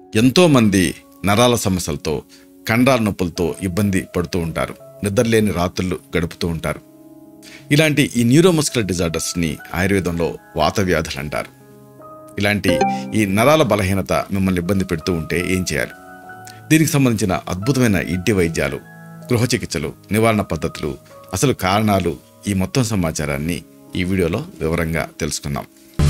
ఎంతోమంది నరాల సమస్యలతో కండరాల నొప్పులతో ఇబ్బంది పడుతూ ఉంటారు నిద్రలేని రాత్రులు గడుపుతూ ఉంటారు ఇలాంటి ఈ న్యూరోమస్కులర్ డిజార్డర్స్ని ఆయుర్వేదంలో వాత వ్యాధులు అంటారు ఇలాంటి ఈ నరాల బలహీనత మిమ్మల్ని ఇబ్బంది పెడుతూ ఉంటే ఏం చేయాలి దీనికి సంబంధించిన అద్భుతమైన ఇంటి వైద్యాలు గృహ చికిత్సలు నివారణ పద్ధతులు అసలు కారణాలు ఈ మొత్తం సమాచారాన్ని ఈ వీడియోలో వివరంగా తెలుసుకుందాం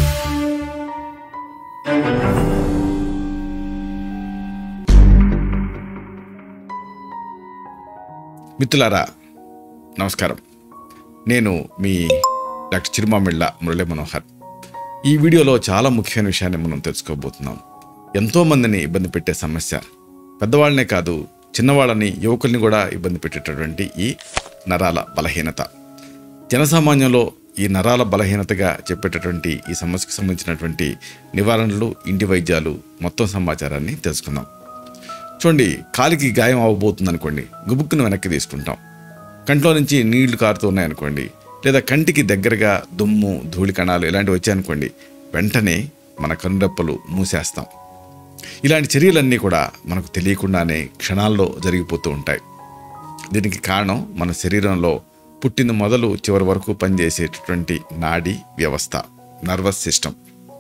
మిత్రులారా నమస్కారం నేను మీ డాక్టర్ చిరుమామిళ్ళ మురళీ మనోహర్ ఈ వీడియోలో చాలా ముఖ్యమైన విషయాన్ని మనం తెలుసుకోబోతున్నాం ఎంతోమందిని ఇబ్బంది పెట్టే సమస్య పెద్దవాళ్ళనే కాదు చిన్నవాళ్ళని యువకుల్ని కూడా ఇబ్బంది పెట్టేటటువంటి ఈ నరాల బలహీనత జనసామాన్యంలో ఈ నరాల బలహీనతగా చెప్పేటటువంటి ఈ సమస్యకు సంబంధించినటువంటి నివారణలు ఇంటి వైద్యాలు మొత్తం సమాచారాన్ని తెలుసుకుందాం చూడండి కాలికి గాయం అవ్వబోతుంది అనుకోండి గుబుక్కును వెనక్కి తీసుకుంటాం కంట్లో నుంచి నీళ్లు కారుతూ ఉన్నాయనుకోండి లేదా కంటికి దగ్గరగా దుమ్ము ధూళి కణాలు ఇలాంటివి వచ్చాయనుకోండి వెంటనే మన కనురెప్పలు మూసేస్తాం ఇలాంటి చర్యలన్నీ కూడా మనకు తెలియకుండానే క్షణాల్లో జరిగిపోతూ ఉంటాయి దీనికి కారణం మన శరీరంలో పుట్టిన మొదలు చివరి వరకు పనిచేసేటటువంటి నాడీ వ్యవస్థ నర్వస్ సిస్టమ్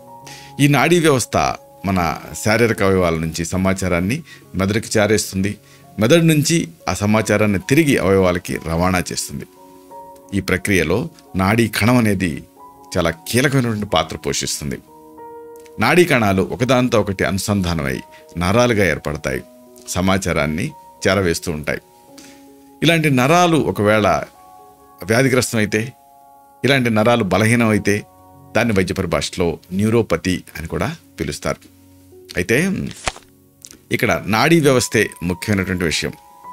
ఈ నాడీ వ్యవస్థ మన శారీరక అవయవాల నుంచి సమాచారాన్ని మెదడుకి చేరేస్తుంది మెదడు నుంచి ఆ సమాచారాన్ని తిరిగి అవయవాలకి రవాణా చేస్తుంది ఈ ప్రక్రియలో నాడీ కణం అనేది చాలా కీలకమైనటువంటి పాత్ర పోషిస్తుంది నాడీ కణాలు ఒకదానితో ఒకటి అనుసంధానమై నరాలుగా ఏర్పడతాయి సమాచారాన్ని చేరవేస్తూ ఉంటాయి ఇలాంటి నరాలు ఒకవేళ వ్యాధిగ్రస్తమైతే ఇలాంటి నరాలు బలహీనమైతే దాన్ని వైద్య పరిభాషలో న్యూరోపతి అని కూడా పిలుస్తారు అయితే ఇక్కడ నాడీ వ్యవస్థే ముఖ్యమైనటువంటి విషయం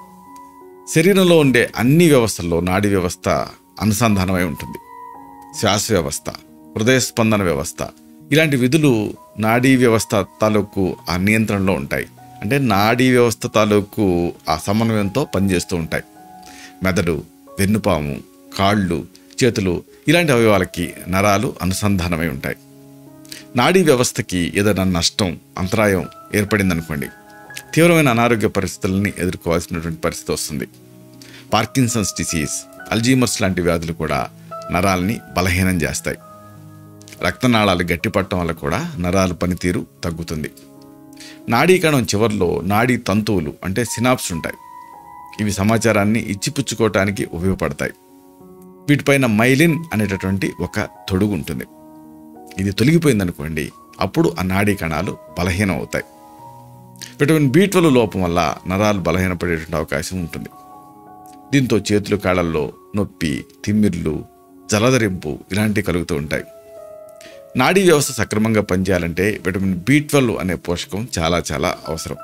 శరీరంలో ఉండే అన్ని వ్యవస్థల్లో నాడీ వ్యవస్థ అనుసంధానమై ఉంటుంది శ్వాస వ్యవస్థ హృదయ స్పందన వ్యవస్థ ఇలాంటి విధులు నాడీ వ్యవస్థ తాలూకు ఆ నియంత్రణలో ఉంటాయి అంటే నాడీ వ్యవస్థ తాలూకు ఆ సమన్వయంతో పనిచేస్తూ ఉంటాయి మెదడు వెన్నుపాము కాళ్ళు చేతులు ఇలాంటి అవయవాలకి నరాలు అనుసంధానమై ఉంటాయి నాడీ వ్యవస్థకి ఏదైనా నష్టం అంతరాయం ఏర్పడిందనుకోండి తీవ్రమైన అనారోగ్య పరిస్థితులని ఎదుర్కోవాల్సినటువంటి పరిస్థితి వస్తుంది పార్కిన్సన్స్ డిసీజ్ అల్జీమర్స్ లాంటి వ్యాధులు కూడా నరాల్ని బలహీనం చేస్తాయి రక్తనాళాలు గట్టిపట్టడం వల్ల కూడా నరాల పనితీరు తగ్గుతుంది నాడీ కణం చివర్లో నాడీ తంతువులు అంటే సినాప్స్ ఉంటాయి ఇవి సమాచారాన్ని ఇచ్చిపుచ్చుకోవటానికి ఉపయోగపడతాయి వీటిపైన మైలిన్ అనేటటువంటి ఒక తొడుగు ఉంటుంది ఇది తొలగిపోయిందనుకోండి అప్పుడు ఆ నాడీ కణాలు బలహీనం అవుతాయి విటమిన్ బి ట్వెల్వ్ లోపం వల్ల నరాలు బలహీనపడేటువంటి అవకాశం ఉంటుంది దీంతో చేతులు కాళ్ళల్లో నొప్పి తిమ్మిర్లు జలధరింపు ఇలాంటివి కలుగుతూ ఉంటాయి నాడీ వ్యవస్థ సక్రమంగా పనిచేయాలంటే విటమిన్ బి ట్వెల్వ్ అనే పోషకం చాలా చాలా అవసరం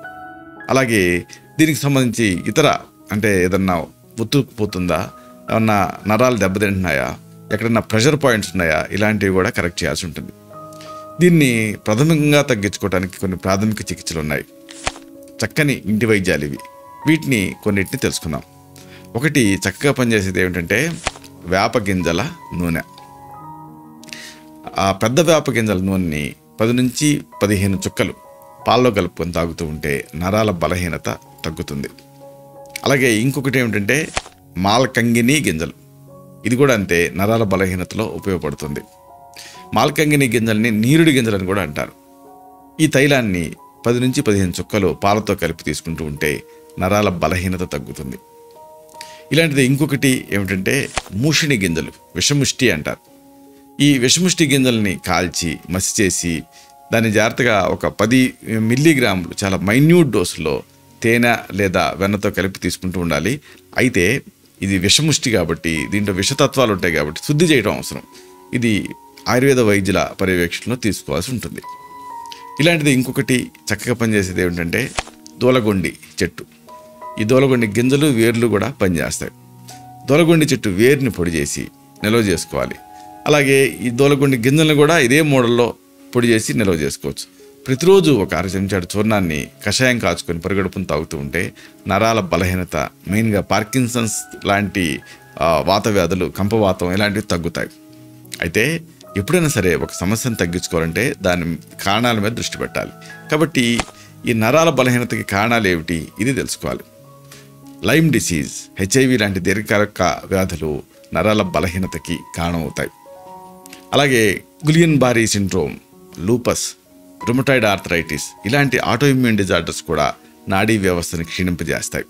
అలాగే దీనికి సంబంధించి ఇతర అంటే ఏదన్నా ఒత్తుకుపోతుందా ఏమన్నా నరాలు దెబ్బతింటున్నాయా ఎక్కడన్నా ప్రెషర్ పాయింట్స్ ఉన్నాయా ఇలాంటివి కూడా కరెక్ట్ చేయాల్సి ఉంటుంది దీన్ని ప్రాథమికంగా తగ్గించుకోవడానికి కొన్ని ప్రాథమిక చికిత్సలు ఉన్నాయి చక్కని ఇంటి వైద్యాలు ఇవి వీటిని కొన్నిటిని తెలుసుకుందాం ఒకటి చక్కగా పనిచేసేది ఏమిటంటే వేప గింజల నూనె ఆ పెద్ద వేప గింజల నూనెని పది నుంచి పదిహేను చుక్కలు పాల్లో కలుపుకొని తాగుతూ ఉంటే నరాల బలహీనత తగ్గుతుంది అలాగే ఇంకొకటి ఏమిటంటే మాల్కంగిని గింజలు ఇది కూడా అంతే నరాల బలహీనతలో ఉపయోగపడుతుంది మాల్కంగిని గింజల్ని నీరుడి గింజలని కూడా అంటారు ఈ తైలాన్ని పది నుంచి పదిహేను చుక్కలు పాలతో కలిపి తీసుకుంటూ ఉంటే నరాల బలహీనత తగ్గుతుంది ఇలాంటిది ఇంకొకటి ఏమిటంటే మూషిణి గింజలు విషముష్టి అంటారు ఈ విషముష్టి గింజల్ని కాల్చి మసి చేసి దాన్ని జాగ్రత్తగా ఒక పది మిల్లీగ్రాములు చాలా మైన్యూట్ డోసులో తేనె లేదా వెన్నతో కలిపి తీసుకుంటూ ఉండాలి అయితే ఇది విషముష్టి కాబట్టి దీంట్లో విషతత్వాలు ఉంటాయి కాబట్టి శుద్ధి చేయడం అవసరం ఇది ఆయుర్వేద వైద్యుల పర్యవేక్షణలో తీసుకోవాల్సి ఉంటుంది ఇలాంటిది ఇంకొకటి చక్కగా పనిచేసేది ఏమిటంటే దూలగొండి చెట్టు ఈ దూలగొండి గింజలు వేర్లు కూడా పనిచేస్తాయి దూలగొండి చెట్టు వేరుని పొడి చేసి నిల్వ చేసుకోవాలి అలాగే ఈ దూలగొండి గింజలను కూడా ఇదే మోడల్లో పొడి చేసి నిల్వ చేసుకోవచ్చు ప్రతిరోజు ఒక అర చెంచాడు చూర్ణాన్ని కషాయం కాచుకొని పరిగడుపును తాగుతూ ఉంటే నరాల బలహీనత మెయిన్గా పార్కిన్సన్స్ లాంటి ఆ, వాత వ్యాధులు కంపవాతం ఇలాంటివి తగ్గుతాయి అయితే ఎప్పుడైనా సరే ఒక సమస్యను తగ్గించుకోవాలంటే దాని కారణాల మీద దృష్టి పెట్టాలి కాబట్టి ఈ నరాల బలహీనతకి కారణాలు ఏమిటి ఇది తెలుసుకోవాలి లైమ్ డిసీజ్ హెచ్ఐవి లాంటి దీర్ఘకాలిక వ్యాధులు నరాల బలహీనతకి కారణమవుతాయి అలాగే Guillain Barre syndrome lupus rheumatoid arthritis ఇలాంటి ఆటోఇమ్యూన్ డిజార్డర్స్ కూడా నాడీ వ్యవస్థని క్షీణింపజేస్తాయి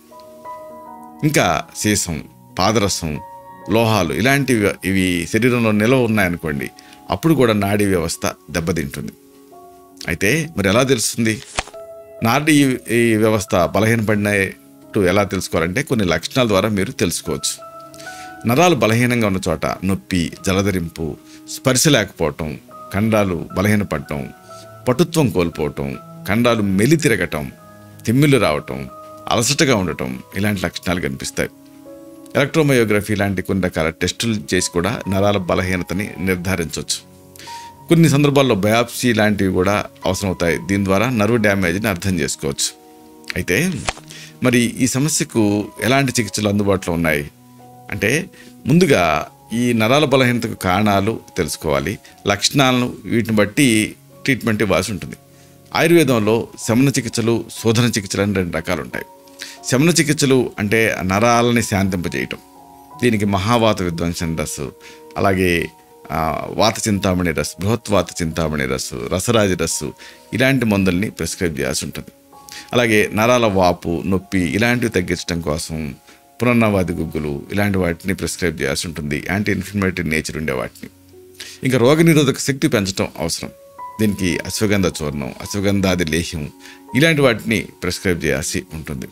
ఇంకా సీసం పాదరసం లోహాలు ఇలాంటివి ఇవి శరీరంలో నిల్వ ఉన్నాయనుకోండి అప్పుడు కూడా నాడీ వ్యవస్థ దెబ్బతింటుంది అయితే మరి ఎలా తెలుస్తుంది నాడీ ఈ వ్యవస్థ బలహీనపడినట్టు ఎలా తెలుసుకోవాలంటే కొన్ని లక్షణాల ద్వారా మీరు తెలుసుకోవచ్చు నరాలు బలహీనంగా ఉన్న చోట నొప్పి జలధరింపు స్పర్శ లేకపోవటం కండాలు బలహీనపడటం పటుత్వం కోల్పోవటం కండాలు మెలి తిరగటం తిమ్మిళ్ళు రావటం అలసటగా ఉండటం ఇలాంటి లక్షణాలు కనిపిస్తాయి ఎలక్ట్రోమయోగ్రఫీ లాంటి కొన్ని రకాల టెస్టులు చేసి కూడా నరాల బలహీనతని నిర్ధారించవచ్చు కొన్ని సందర్భాల్లో బయాప్సీ లాంటివి కూడా అవసరమవుతాయి దీని ద్వారా నర్వ్ డ్యామేజ్ని అర్థం చేసుకోవచ్చు అయితే మరి ఈ సమస్యకు ఎలాంటి చికిత్సలు అందుబాటులో ఉన్నాయి అంటే ముందుగా ఈ నరాల బలహీనతకు కారణాలు తెలుసుకోవాలి లక్షణాలను వీటిని బట్టి ట్రీట్మెంట్ ఇవ్వాల్సి ఉంటుంది ఆయుర్వేదంలో శమన చికిత్సలు శోధన చికిత్సలు అని రెండు రకాలు ఉంటాయి శమన చికిత్సలు అంటే నరాలని శాంతింపజేయటం దీనికి మహావాత విధ్వంసన రస్సు అలాగే ఆ, వాత చింతామణి రస్ బృహత్వాత చింతామణి రస్సు రసరాజి రస్సు ఇలాంటి మందుల్ని ప్రిస్క్రైబ్ చేయాల్సి ఉంటుంది అలాగే నరాల వాపు నొప్పి ఇలాంటివి తగ్గించడం కోసం పునర్నవాది గుగ్గులు ఇలాంటి వాటిని ప్రిస్క్రైబ్ చేయాల్సి ఉంటుంది యాంటీ ఇన్ఫ్లమేటరీ నేచర్ ఉండే వాటిని ఇంకా రోగనిరోధక శక్తి పెంచడం అవసరం దీనికి అశ్వగంధ చూర్ణం అశ్వగంధాది లేహ్యం ఇలాంటి వాటిని ప్రిస్క్రైబ్ చేయాల్సి ఉంటుంది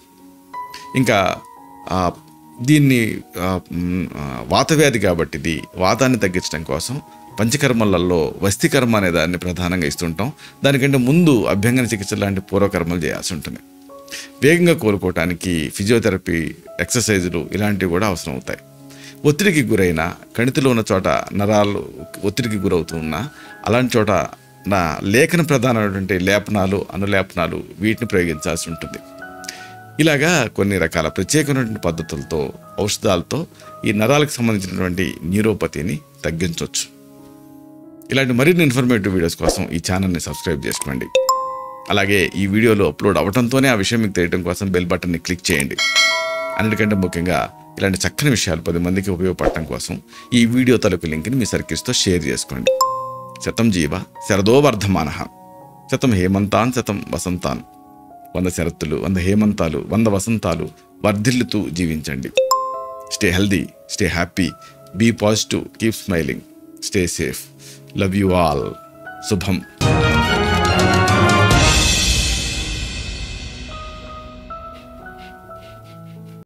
ఇంకా ఆ, దీన్ని ఆ, మ్, ఆ, వాతవ్యాధి కాబట్టి ఇది వాతాన్ని తగ్గించడం కోసం పంచకర్మలలో వస్తికర్మ అనే దాన్ని ప్రధానంగా ఇస్తుంటాం దానికంటే ముందు అభ్యంగన చికిత్స లాంటి పూర్వకర్మలు చేయాల్సి ఉంటుంది వేగంగా కోలుకోవటానికి ఫిజియోథెరపీ ఎక్సర్సైజులు ఇలాంటివి కూడా అవసరం అవుతాయి ఒత్తిడికి గురైన కణితిలో ఉన్న చోట నరాలు ఒత్తిడికి గురవుతున్నా అలాంటి చోట నా లేఖన ప్రధానమైనటువంటి లేపనాలు అనులేపనాలు వీటిని ప్రయోగించాల్సి ఉంటుంది ఇలాగా కొన్ని రకాల ప్రత్యేకమైనటువంటి పద్ధతులతో ఔషధాలతో ఈ నరాలకు సంబంధించినటువంటి న్యూరోపతిని తగ్గించవచ్చు ఇలాంటి మరిన్ని ఇన్ఫర్మేటివ్ వీడియోస్ కోసం ఈ ఛానల్ని సబ్స్క్రైబ్ చేసుకోండి అలాగే ఈ వీడియోలో అప్లోడ్ అవడంతోనే ఆ విషయం మీకు తెలియడం కోసం బెల్ బటన్ని క్లిక్ చేయండి అన్నిటికంటే ముఖ్యంగా ఇలాంటి చక్కని విషయాలు పది మందికి ఉపయోగపడటం కోసం ఈ వీడియో తలుపు లింక్ని మీ సర్కిల్స్తో షేర్ చేసుకోండి శతం జీవ శరదో వర్ధమాన శతం హేమంతాన్ శతం వసంతాన్ వంద శరత్తులు వంద హేమంతాలు వంద వసంతాలు వర్ధిల్లుతూ జీవించండి stay healthy stay happy be positive keep smiling stay safe love you all శుభం